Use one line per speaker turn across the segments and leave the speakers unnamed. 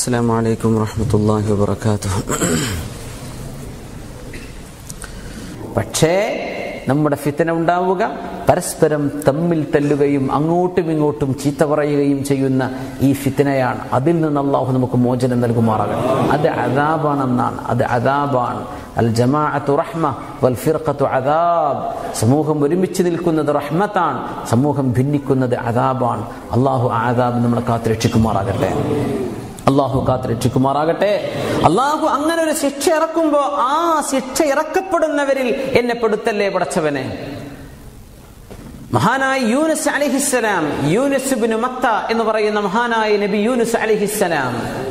السلام عليكم ورحمة الله وبركاته
പക്ഷേ നമ്മുടെ ഫിത്തന ഉണ്ടാവുക പരസ്പരം തമ്മിൽ തല്ലുകയും അങ്ങോട്ടും ഇങ്ങോട്ടും ചീത്ത പറയുകയും ചെയ്യുന്ന ഈ ഫിത്തനയാണ് അതിൽ നിന്ന് അള്ളാഹു നമുക്ക് മോചനം നൽകുമാറാകട്ടെ അത് അദാബാണെന്നാണ് അത് അദാബാണ് അൽ ജമാഅത്തു റഹ്മ വൽ ഫിർഖത്തു അദാബ് സമൂഹം ഒരുമിച്ച് നിൽക്കുന്നത് റഹ്മത്താണ് സമൂഹം ഭിന്നിക്കുന്നത് അദാബാണ് അള്ളാഹു ആ അദാബ് നമ്മളെ കാത്തുരക്ഷിക്കുമാറാകട്ടെ അള്ളാഹു കാത്തുരക്ഷിക്കുമാറാകട്ടെ അള്ളാഹു അങ്ങനെ ഒരു ശിക്ഷ ഇറക്കുമ്പോ ആ ശിക്ഷ ഇറക്കപ്പെടുന്നവരിൽ എന്നെ പെടുത്തല്ലേ പടച്ചവനെ മഹാനായ യൂനുസ് അലിഹിസ്സലാം യൂനുസ് ബിൻ മത്ത എന്ന് പറയുന്ന മഹാനായ നബി യൂനുസ് അലിഹിസ്സലാം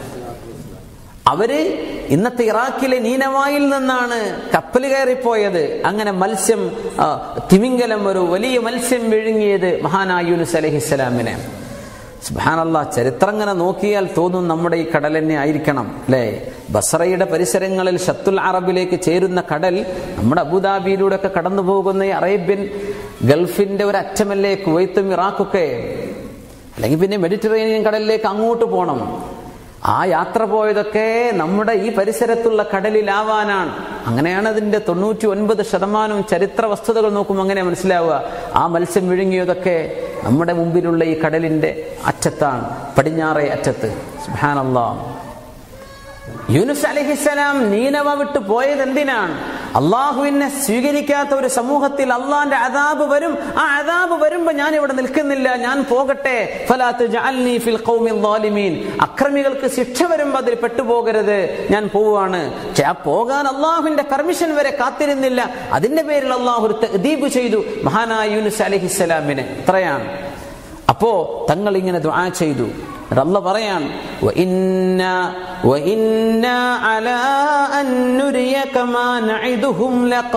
അവര് ഇന്നത്തെ ഇറാഖിലെ നീനവായിൽ നിന്നാണ് കപ്പൽ കയറിപ്പോയത് അങ്ങനെ മത്സ്യം ആ, തിമിംഗലം ഒരു വലിയ മത്സ്യം വിഴുങ്ങിയത് മഹാനായ യൂനുസ് അലഹിസ്സലാമിനെ സുബാനല്ല ചരിത്രം ഇങ്ങനെ നോക്കിയാൽ തോന്നും നമ്മുടെ ഈ കടൽ തന്നെ ആയിരിക്കണം അല്ലേ ബസറയുടെ പരിസരങ്ങളിൽ ഷത്തുൽ അറബിലേക്ക് ചേരുന്ന കടൽ നമ്മുടെ അബുദാബിയിലൂടെ ഒക്കെ കടന്നു പോകുന്ന ഈ അറേബ്യൻ ഗൾഫിന്റെ ഒരു അറ്റമല്ലേ കുവൈത്തും ഇറാഖൊക്കെ അല്ലെങ്കിൽ പിന്നെ മെഡിറ്ററേനിയൻ കടലിലേക്ക് അങ്ങോട്ട് പോകണം ആ യാത്ര പോയതൊക്കെ നമ്മുടെ ഈ പരിസരത്തുള്ള കടലിലാവാനാണ് അങ്ങനെയാണ് അതിന്റെ തൊണ്ണൂറ്റി ഒൻപത് ശതമാനം ചരിത്ര വസ്തുതകൾ നോക്കുമ്പോൾ അങ്ങനെ മനസ്സിലാവുക ആ മത്സ്യം വിഴുങ്ങിയതൊക്കെ നമ്മുടെ മുമ്പിലുള്ള ഈ കടലിന്റെ അറ്റത്താണ് പടിഞ്ഞാറേ അറ്റത്ത് സുഹാനല്ലാ യൂനുസ് അലഹിസലാം നീനവ വിട്ട് പോയത് എന്തിനാണ് അള്ളാഹുവിനെ സ്വീകരിക്കാത്ത ഒരു സമൂഹത്തിൽ അള്ളാന്റെ അതാബ് വരും ആ അതാബ് വരുമ്പോ ഞാൻ ഇവിടെ നിൽക്കുന്നില്ല ഞാൻ പോകട്ടെ ഫലാത്ത് ജഅൽനി ഫിൽ ഖൗമിൽ ളാലിമീൻ അക്രമികൾക്ക് ശിക്ഷ വരുമ്പോ അതിൽ പെട്ടുപോകരുത് ഞാൻ പോവാണ് പക്ഷെ ആ പോകാൻ അള്ളാഹുവിന്റെ പെർമിഷൻ വരെ കാത്തിരുന്നില്ല അതിന്റെ പേരിൽ അള്ളാഹു ഒരു തഅദീബ് ചെയ്തു മഹാനായ യൂനുസ് അലഹിസ്സലാമിനെ ഇത്രയാണ് അപ്പോ തങ്ങൾ ഇങ്ങനെ ദുആ ചെയ്തു എന്നിട്ട് അല്ല പറയാൻ وإنا وإنا على أن نريك ما نعدهم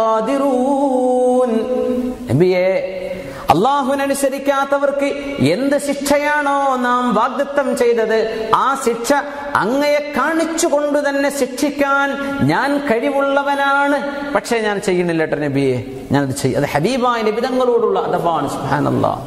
لقادرون നബിയേ അള്ളാഹുവിനനുസരിക്കാത്തവർക്ക് എന്ത് ശിക്ഷയാണോ നാം വാഗ്ദത്തം ചെയ്തത് ആ ശിക്ഷ അങ്ങയെ കാണിച്ചുകൊണ്ട് തന്നെ ശിക്ഷിക്കാൻ ഞാൻ കഴിവുള്ളവനാണ് പക്ഷേ ഞാൻ ചെയ്യുന്നില്ല കേട്ടോ നബിയെ ഞാനത് ചെയ്യും അത് ഹബീബായ നബിതങ്ങളോടുള്ള അഥവാണ് സുഹാനല്ലാ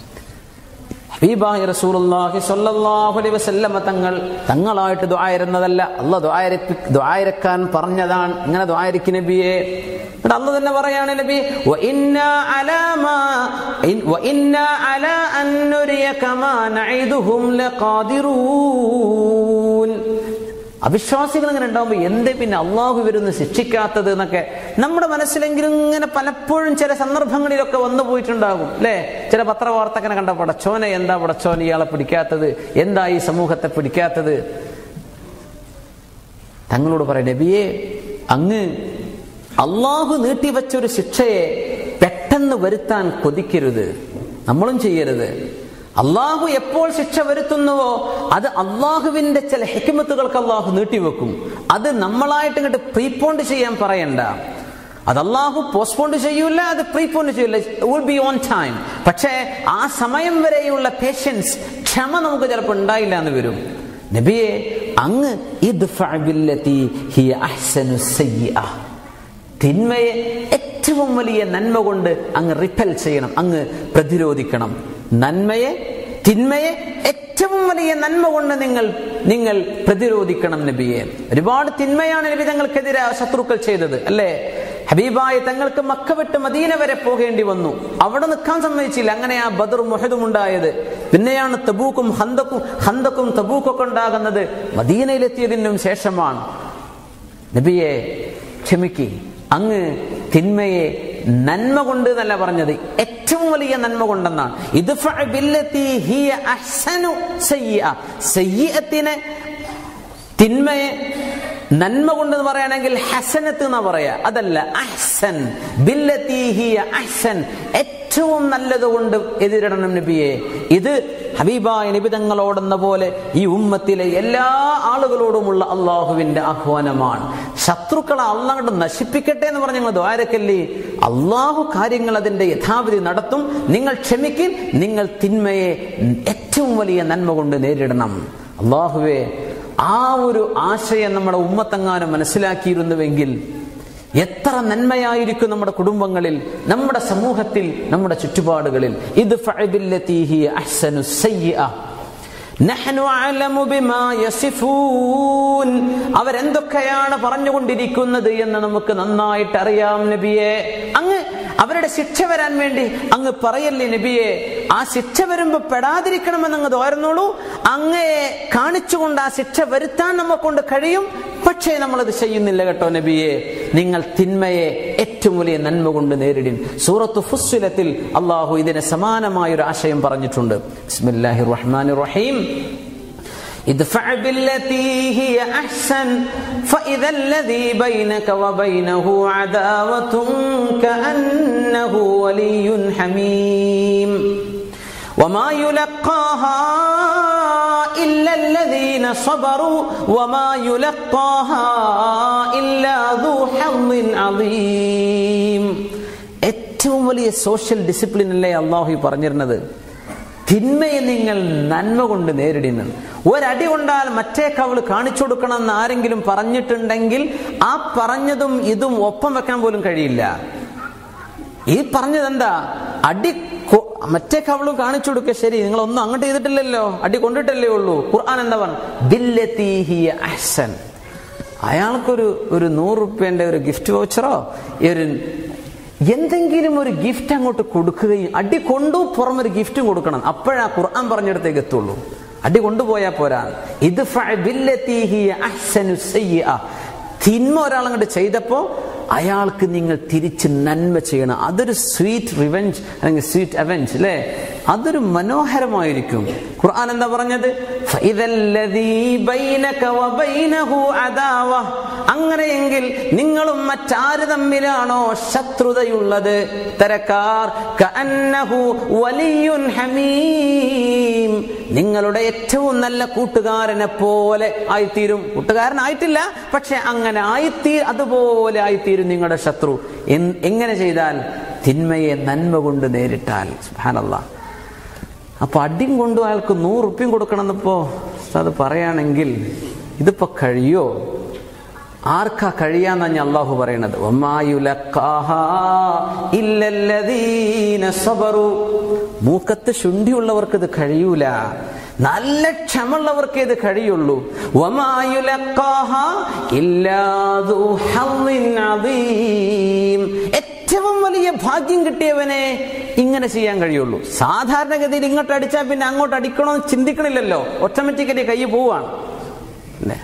ഹബീബായി റസൂലുള്ളാഹി സ്വല്ലല്ലാഹു അലൈഹി വസല്ലമ തങ്ങൾ തങ്ങളായിട്ട് ദുആയിരുന്നതല്ല അല്ലാഹ് ദുആയിരപ്പി ദുആയിരക്കാൻ പറഞ്ഞതാണ് ഇങ്ങനെ ദുആയിരക്ക് നബിയെ എന്നിട്ട് അല്ലാഹ് തന്നെ പറയാണ് നബി വ ഇന്നാ അലാ മാ ഇൻ- വ ഇന്നാ അലാ അൻ നുരിയക മാ നഈദുഹും ലഖാദിറൂൻ അവിശ്വാസികൾ ഇങ്ങനെ ഉണ്ടാവുമ്പോൾ എന്തേ പിന്നെ അള്ളാഹു വരുന്ന് ശിക്ഷിക്കാത്തത് എന്നൊക്കെ നമ്മുടെ മനസ്സിലെങ്കിലും ഇങ്ങനെ പലപ്പോഴും ചില സന്ദർഭങ്ങളിലൊക്കെ വന്നു പോയിട്ടുണ്ടാകും അല്ലേ ചില പത്രവാർത്തക്കനെ കണ്ട പടച്ചോനെ എന്താ പടച്ചോൻ ഇയാളെ പിടിക്കാത്തത് എന്താ ഈ സമൂഹത്തെ പിടിക്കാത്തത് തങ്ങളോട് പറയാം നബിയെ അങ്ങ് അള്ളാഹു നീട്ടിവെച്ച ഒരു ശിക്ഷയെ പെട്ടെന്ന് വരുത്താൻ കൊതിക്കരുത് നമ്മളും ചെയ്യരുത് അള്ളാഹു എപ്പോൾ ശിക്ഷ വരുത്തുന്നുവോ അത് അള്ളാഹുവിന്റെ ചില ഹിക്മത്തുകൾക്ക് അള്ളാഹു നീട്ടിവെക്കും അത് നമ്മളായിട്ട് ഇങ്ങോട്ട് പ്രീപോണ്ട് ചെയ്യാൻ പറയണ്ട അത് അള്ളാഹു പോസ്റ്റ്പോണ്ട് ചെയ്യൂല അത് പ്രീപോണ്ട് ചെയ്യൂല വിൽ ബി ഓൺ ടൈം പക്ഷേ ആ സമയം വരെയുള്ള പേഷ്യൻസ് ക്ഷമ നമുക്ക് ചിലപ്പോൾ ഉണ്ടായില്ല എന്ന് വരും നബിയെ അങ്ങ് ഇദ്ഫഅ ബില്ലതി ഹിയ അഹ്സനു സയ്യിഅ തിന്മയെ ഏറ്റവും വലിയ നന്മ കൊണ്ട് അങ്ങ് റിപ്പൽ ചെയ്യണം അങ്ങ് പ്രതിരോധിക്കണം നന്മയെ തിന്മയെ ഏറ്റവും വലിയ നന്മ കൊണ്ട് നിങ്ങൾ നിങ്ങൾ പ്രതിരോധിക്കണം നബിയെ ഒരുപാട് തിന്മയാണ് നബി തങ്ങൾക്കെതിരെ ശത്രുക്കൾ ചെയ്തത് അല്ലേ ഹബീബായ തങ്ങൾക്ക് മക്ക വിട്ട് മദീന വരെ പോകേണ്ടി വന്നു അവിടെ നിൽക്കാൻ സമ്മതിച്ചില്ല അങ്ങനെ ആ ബദറും മുഹദും ഉണ്ടായത് പിന്നെയാണ് തബൂക്കും ഹന്തക്കും ഹന്തക്കും തബൂക്കൊക്കെ ഉണ്ടാകുന്നത് മദീനയിലെത്തിയതിനും ശേഷമാണ് നബിയെ ക്ഷമിക്ക് അങ്ങ് തിന്മയെ നന്മ കൊണ്ട് എന്നല്ല പറഞ്ഞത് ഏറ്റവും വലിയ നന്മ കൊണ്ടെന്നാണ് ഇത് തിന്മയെ നന്മ കൊണ്ടെന്ന് പറയുകയാണെങ്കിൽ ഹസനത്ത് എന്ന് പറയാ അതല്ല അഹ്സൻ ബില്ലത്തി ഹിയ അഹ്സൻ ഏറ്റവും നല്ലത് കൊണ്ട് എതിരിടണം നബിയെ ഇത് ഹബീബായ നിബിതങ്ങളോടെന്ന പോലെ ഈ ഉമ്മത്തിലെ എല്ലാ ആളുകളോടുമുള്ള അള്ളാഹുവിന്റെ ആഹ്വാനമാണ് ശത്രുക്കളെ അള്ളാഹ് നശിപ്പിക്കട്ടെ എന്ന് പറഞ്ഞ ഞങ്ങൾ ദ്വാരക്കല്ലേ അള്ളാഹു കാര്യങ്ങൾ അതിന്റെ യഥാവിധി നടത്തും നിങ്ങൾ ക്ഷമിക്കും നിങ്ങൾ തിന്മയെ ഏറ്റവും വലിയ നന്മ കൊണ്ട് നേരിടണം അള്ളാഹുവെ ആ ഒരു ആശയം നമ്മുടെ ഉമ്മത്തെങ്ങാനും മനസ്സിലാക്കിയിരുന്നുവെങ്കിൽ എത്ര നന്മയായിരിക്കും നമ്മുടെ കുടുംബങ്ങളിൽ നമ്മുടെ സമൂഹത്തിൽ നമ്മുടെ ചുറ്റുപാടുകളിൽ ഇത് ഫഅബില്ലത്തി ഹിയ അഹ്സനു സയ്യിഅ. നഹ്നു അഅലമു ബിമാ യസിഫൂൻ അവരെന്തൊക്കെയാണ് പറഞ്ഞുകൊണ്ടിരിക്കുന്നത് എന്ന് നമുക്ക് നന്നായിട്ട് അറിയാം നബിയെ അങ്ങ് അവരുടെ ശിക്ഷ വരാൻ വേണ്ടി അങ്ങ് പറയല്ലേ നബിയെ ആ ശിക്ഷ വരുമ്പോ പെടാതിരിക്കണമെന്ന് അങ്ങ് തോരുന്നുള്ളൂ അങ്ങയെ കാണിച്ചുകൊണ്ട് ആ ശിക്ഷ വരുത്താൻ നമ്മെ കൊണ്ട് കഴിയും പക്ഷേ നമ്മളത് ചെയ്യുന്നില്ല കേട്ടോ നബിയെ നിങ്ങൾ തിന്മയെ ഏറ്റവും വലിയ നന്മ കൊണ്ട് നേരിടിൻ സൂറത്ത് ഫുസ്സുലത്തിൽ അള്ളാഹു ഇതിന് സമാനമായ ഒരു ആശയം പറഞ്ഞിട്ടുണ്ട് ബിസ്മില്ലാഹിർ റഹ്മാനിർ റഹീം ادفع بالتي هي احسن فاذا الذي بينك وبينه عداوه كانه ولي حميم وما يلقاها الا الذين صبروا وما يلقاها الا ذو حظ عظيم ഏറ്റവും വലിയ സോഷ്യൽ ഡിസിപ്ലിൻ അല്ലേ അള്ളാഹു പറഞ്ഞിരുന്നത് തിന്മയെ നിങ്ങൾ നന്മ കൊണ്ട് നേരിടുന്നു ഒരടി കൊണ്ടാൽ മറ്റേ കവള് കാണിച്ചു കൊടുക്കണം എന്ന് ആരെങ്കിലും പറഞ്ഞിട്ടുണ്ടെങ്കിൽ ആ പറഞ്ഞതും ഇതും ഒപ്പം വെക്കാൻ പോലും കഴിയില്ല ഈ പറഞ്ഞത് എന്താ അടി കൊ- മറ്റേ കവളും കാണിച്ചു കൊടുക്കുക ശരി നിങ്ങൾ ഒന്നും അങ്ങോട്ട് ചെയ്തിട്ടില്ലല്ലോ അടി കൊണ്ടിട്ടല്ലേ ഉള്ളൂ ഖുർആൻ എന്താ പറഞ്ഞു അഹ്സൻ അയാൾക്കൊരു ഒരു നൂറ് റുപ്യന്റെ ഒരു ഗിഫ്റ്റ് വൗച്ചറോ ഒരു എന്തെങ്കിലും ഒരു ഗിഫ്റ്റ് അങ്ങോട്ട് കൊടുക്കുകയും അടി കൊണ്ടു പുറമൊരു ഗിഫ്റ്റും കൊടുക്കണം അപ്പോഴാ ഖുർആൻ പറഞ്ഞിടത്തേക്ക് എത്തുള്ളൂ അടി കൊണ്ടുപോയാ പോരാ ഇത് തിന്മ ഒരാളങ്ങോട്ട് ചെയ്തപ്പോ അയാൾക്ക് നിങ്ങൾ തിരിച്ച് നന്മ ചെയ്യണം അതൊരു സ്വീറ്റ് റിവെഞ്ച് അല്ലെങ്കിൽ സ്വീറ്റ് അവെഞ്ച് അല്ലേ അതൊരു മനോഹരമായിരിക്കും ഖുർആൻ എന്താ പറഞ്ഞത് ഫഇദല്ലദീ ബൈനക വബൈനഹു അദാവ അങ്ങനെയെങ്കിൽ നിങ്ങളും മറ്റാര് തമ്മിലാണോ ശത്രുതയുള്ളത് തരക്കാർ കഅന്നഹു വലിയുൻ ഹമീം നിങ്ങളുടെ ഏറ്റവും നല്ല കൂട്ടുകാരനെ പോലെ ആയിത്തീരും കൂട്ടുകാരനായിട്ടില്ല പക്ഷെ അങ്ങനെ ആയിത്തീ അതുപോലെ ആയിത്തീരും നിങ്ങളുടെ ശത്രു എൻ- എങ്ങനെ ചെയ്താൽ തിന്മയെ നന്മ കൊണ്ട് നേരിട്ടാൽ സുബ്ഹാനല്ലാഹ് അപ്പൊ അടിയും കൊണ്ടു അയാൾക്ക് നൂറ് റുപ്യം കൊടുക്കണമെന്നിപ്പോ അത് പറയുകയാണെങ്കിൽ ഇതിപ്പോ കഴിയോ ആർക്കാ കഴിയാന്നാ അള്ളാഹു പറയണത് വമായുലക്കാഹാ ഇല്ലല്ലദീന സബറു. മൂക്കത്ത് ശുണ്ഠിയുള്ളവർക്ക് ഇത് കഴിയൂല നല്ല ക്ഷമുള്ളവർക്ക് ഇത് കഴിയുള്ളൂ വമായുലക്കാഹാ ഇല്ലാ ദു ഹള്ളിൻ അദീം. ഏറ്റവും വലിയ ഭാഗ്യം കിട്ടിയവനെ ഇങ്ങനെ ചെയ്യാൻ കഴിയുള്ളൂ സാധാരണഗതിയിൽ ഇങ്ങോട്ട് അടിച്ചാൽ പിന്നെ അങ്ങോട്ട് അടിക്കണമെന്ന് ചിന്തിക്കണില്ലല്ലോ ഓട്ടോമാറ്റിക്കലി കൈ പോവാണ് അല്ലേ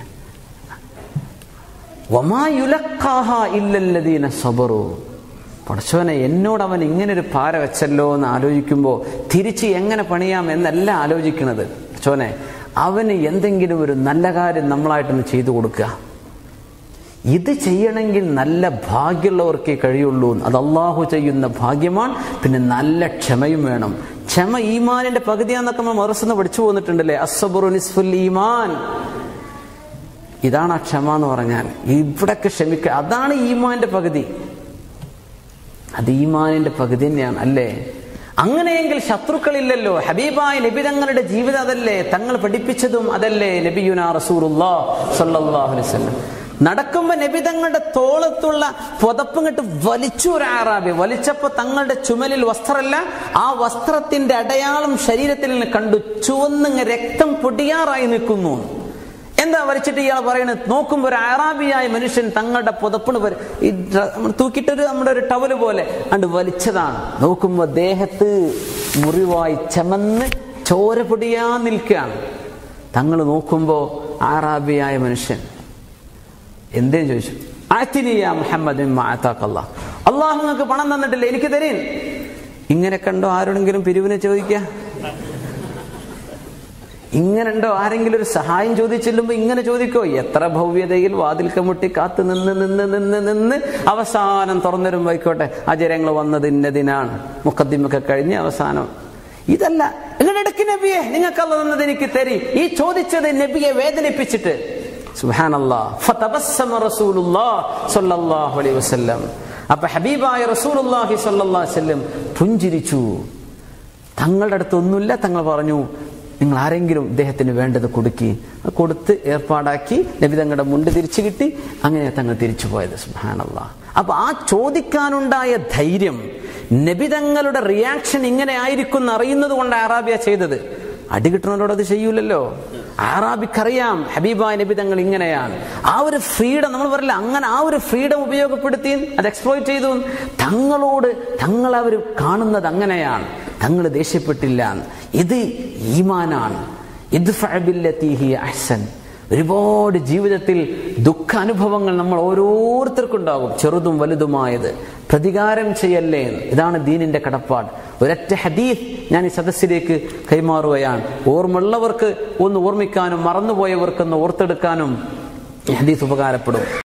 വമായുലക്കാഹ ഇല്ലല്ലദീന സബറു പടച്ചവനെ എന്നോട് അവൻ ഇങ്ങനെ ഒരു പാര വെച്ചല്ലോ എന്ന് ആലോചിക്കുമ്പോൾ തിരിച്ച് എങ്ങനെ പണിയാം എന്നല്ല ആലോചിക്കുന്നത് പടച്ചവനെ അവന് എന്തെങ്കിലും ഒരു നല്ല കാര്യം നമ്മളായിട്ടൊന്ന് ചെയ്തു കൊടുക്കുക ഇത് ചെയ്യണമെങ്കിൽ നല്ല ഭാഗ്യമുള്ളവർക്കേ കഴിയുള്ളൂ അത് അള്ളാഹു ചെയ്യുന്ന ഭാഗ്യമാണ് പിന്നെ നല്ല ക്ഷമയും വേണം ക്ഷമ ഈമാനിന്റെ പകുതിയാന്നൊക്കെ നമ്മൾ മറസ്ന്ന് പഠിച്ചു പോന്നിട്ടുണ്ടല്ലേ അസബുറു നിസ്ഫുൽ ഈമാൻ ഇതാണ് ആ ക്ഷമ എന്ന് പറഞ്ഞാൽ ഇവിടൊക്കെ ക്ഷമിക്കുക അതാണ് ഈമാന്റെ പകുതി അത് ഈമാനിന്റെ പകുതി തന്നെയാണ് അല്ലേ അങ്ങനെയെങ്കിൽ ശത്രുക്കളില്ലല്ലോ ഹബീബായ നബി തങ്ങളുടെ ജീവിതം അതല്ലേ തങ്ങൾ പഠിപ്പിച്ചതും അതല്ലേ നബിയുന റസൂറുല്ലാ സല്ലല്ലാഹു അലൈഹി വസല്ലം നടക്കുമ്പോ നബി തങ്ങളുടെ തോളത്തുള്ള പുതപ്പും കെട്ട് വലിച്ചു ഒരു ആറാബി വലിച്ചപ്പോ തങ്ങളുടെ ചുമലിൽ വസ്ത്രമല്ല ആ വസ്ത്രത്തിന്റെ അടയാളം ശരീരത്തിൽ നിന്ന് കണ്ടു ചുവന്നിങ് രക്തം പൊടിയാറായി നിൽക്കുന്നു എന്താ വരച്ചിട്ട് ഇയാൾ പറയുന്നത് നോക്കുമ്പോ ഒരു അറാബിയായ മനുഷ്യൻ തങ്ങളുടെ പുതപ്പിന് വര- ഈ ഡ്ര- നമ്മൾ തൂക്കിയിട്ടൊരു നമ്മുടെ ഒരു ടവല് പോലെ അണ്ട് വലിച്ചതാണ് നോക്കുമ്പോ ദേഹത്ത് മുറിവായി ചമന്ന് ചോര പൊടിയാ നിൽക്കുകയാണ് തങ്ങൾ നോക്കുമ്പോ ആറാബിയായ മനുഷ്യൻ എന്തേ ചോദിച്ചു ആത്തിനിയ മുഹമ്മദ് അള്ളാഹു നിങ്ങൾക്ക് പണം തന്നിട്ടില്ല എനിക്ക് തരീൻ ഇങ്ങനെ കണ്ടോ ആരോടെങ്കിലും പിരിവിനെ ചോദിക്കുക ഇങ്ങനെ ഉണ്ടോ ആരെങ്കിലും ഒരു സഹായം ചോദിച്ചെല്ലുമ്പോ ഇങ്ങനെ ചോദിക്കോ എത്ര ഭവ്യതയിൽ വാതിൽ കമുട്ടി കാത്തു നിന്ന് നിന്ന് നിന്ന് നിന്ന് അവസാനം തുറന്നരുമ്പോ ആയിക്കോട്ടെ ആചാര്യങ്ങൾ വന്നത് ഇന്നതിനാണ് മുഖദ്ദിമൊക്കെ കഴിഞ്ഞ് അവസാനം ഇതല്ല നിങ്ങളുടെ ഇടയ്ക്ക് നബിയെ നിങ്ങൾക്ക് അല്ല തന്നത് എനിക്ക് തരി ഈ ചോദിച്ചത് നബിയെ വേദനിപ്പിച്ചിട്ട് സുബ്ഹാനല്ലാ ഫതബസ്സമ റസൂലുള്ളാഹ് സ്വല്ലല്ലാഹു അലൈഹി വസല്ലം അപ്പൊ ഹബീബായ റസൂലുള്ളാഹി സ്വല്ലല്ലാഹു അലൈഹി വസല്ലം പുഞ്ചിരിച്ചു തങ്ങളുടെ അടുത്ത് ഒന്നുമില്ല തങ്ങൾ പറഞ്ഞു നിങ്ങൾ ആരെങ്കിലും ഇദ്ദേഹത്തിന് വേണ്ടത് കൊടുക്കി അത് കൊടുത്ത് ഏർപ്പാടാക്കി നബി തങ്ങളുടെ മുണ്ട് തിരിച്ചു കിട്ടി അങ്ങനെ തങ്ങൾ തിരിച്ചു പോയത് സുഹാനല്ല അപ്പൊ ആ ചോദിക്കാനുണ്ടായ ധൈര്യം നബി തങ്ങളുടെ റിയാക്ഷൻ ഇങ്ങനെ ആയിരിക്കും എന്ന് അറിയുന്നത് കൊണ്ട് അറാബിയ ചെയ്തത് അടി കിട്ടുന്നവരോട് അത് ചെയ്യൂലല്ലോ ആറാബിക്കറിയാം ഹബീബായ നബി തങ്ങൾ ഇങ്ങനെയാണ് ആ ഒരു ഫ്രീഡം നമ്മൾ പറയില്ല അങ്ങനെ ആ ഒരു ഫ്രീഡം ഉപയോഗപ്പെടുത്തി അത് എക്സ്പ്ലോയിറ്റ് ചെയ്തു തങ്ങളോട് തങ്ങൾ അവർ കാണുന്നത് അങ്ങനെയാണ് തങ്ങൾ ദേഷ്യപ്പെട്ടില്ല ഇത് ഈമാനാണ് ഇത് അഹ്സൻ ഒരുപാട് ജീവിതത്തിൽ ദുഃഖ അനുഭവങ്ങൾ നമ്മൾ ഓരോരുത്തർക്കും ഉണ്ടാകും ചെറുതും വലുതുമായത് പ്രതികാരം ചെയ്യല്ലേ ഇതാണ് ദീനിന്റെ കടപ്പാട് ഒരൊറ്റ ഹദീഫ് ഞാൻ ഈ സദസ്സിലേക്ക് കൈമാറുകയാണ് ഓർമ്മയുള്ളവർക്ക് ഒന്ന് ഓർമ്മിക്കാനും മറന്നുപോയവർക്കൊന്ന് ഓർത്തെടുക്കാനും ഈ ഹദീസ് ഉപകാരപ്പെടും